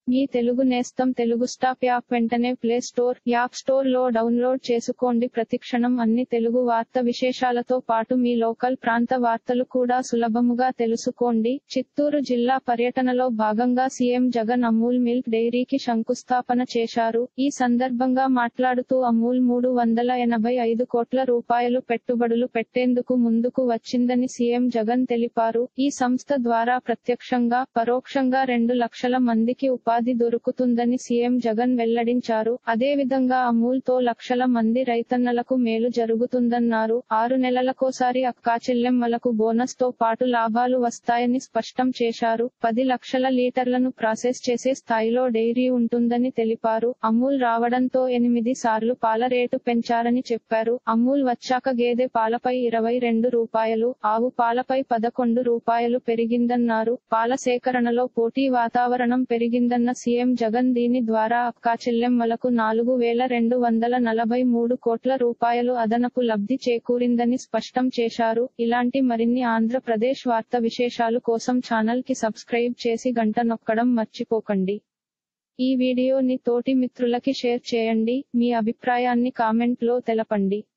మీ తెలుగు నేస్తం Telugu stop app వెంటనే play store app store లో డౌన్లోడ్ చేసుకోండి ప్రతిక్షణం అన్ని తెలుగు వార్త విశేషాలతో పాటు మీ లోకల్ ప్రాంత వార్తలు కూడా సులభముగా తెలుసుకోండి చిత్తూరు జిల్లా పర్యటనలో భాగంగా సీఎం జగన్ అమూల్ మిల్క్ డైరీకి శంకుస్థాపన చేశారు ఈ సందర్భంగా మాట్లాడుతూ అమూల్ మూడు వందల ఎనభై ఐదు కోట్ల రూపాయలు పెట్టుబడులు పెట్టేందుకు ముందుకు వచ్చిందని సీఎం జగన్ తెలిపారు ఈ సంస్థ ద్వారా ప్రత్యక్షంగా పరోక్షంగా రెండు లక్షల మందికి ఉపాధి దొరుకుతుందని సీఎం జగన్ వెల్లడించారు అదేవిధంగా అమూల్ తో లక్షల మంది రైతన్నలకు మేలు జరుగుతుందన్నారు ఆరు నెలలకోసారి అక్కాచెల్లెమ్మలకు బోనస్ తో పాటు లాభాలు వస్తాయని స్పష్టం చేశారు పది లక్షల లీటర్లను ప్రాసెస్ చేసే స్థాయిలో డైరీ ఉంటుందని తెలిపారు అమూల్ రావడంతో ఎనిమిది సార్లు పాల రేటు పెంచారని చెప్పారు అమూల్ వచ్చాక గేదె పాలపై ఇరవై రెండు రూపాయలు ఆవు పాలపై పదకొండు రూపాయలు పెరిగిందన్నారు పాల సేకరణలో పోటీ వాతావరణం పెరిగిందన్న సీఎం జగన్ దీని ద్వారా అక్కా చెల్లెమ్మలకు నాలుగు వేల రెండు వందల నలభై మూడు కోట్ల రూపాయలు అదనపు లబ్ధి చేకూరిందని స్పష్టం చేశారు ఇలాంటి మరిన్ని ఆంధ్రప్రదేశ్ వార్త విశేషాలు కోసం ఛానల్ కి సబ్స్క్రైబ్ చేసి గంట నొక్కడం మర్చిపోకండి ఈ వీడియోని తోటి మిత్రులకి షేర్ చేయండి మీ అభిప్రాయాన్ని కామెంట్ లో తెలపండి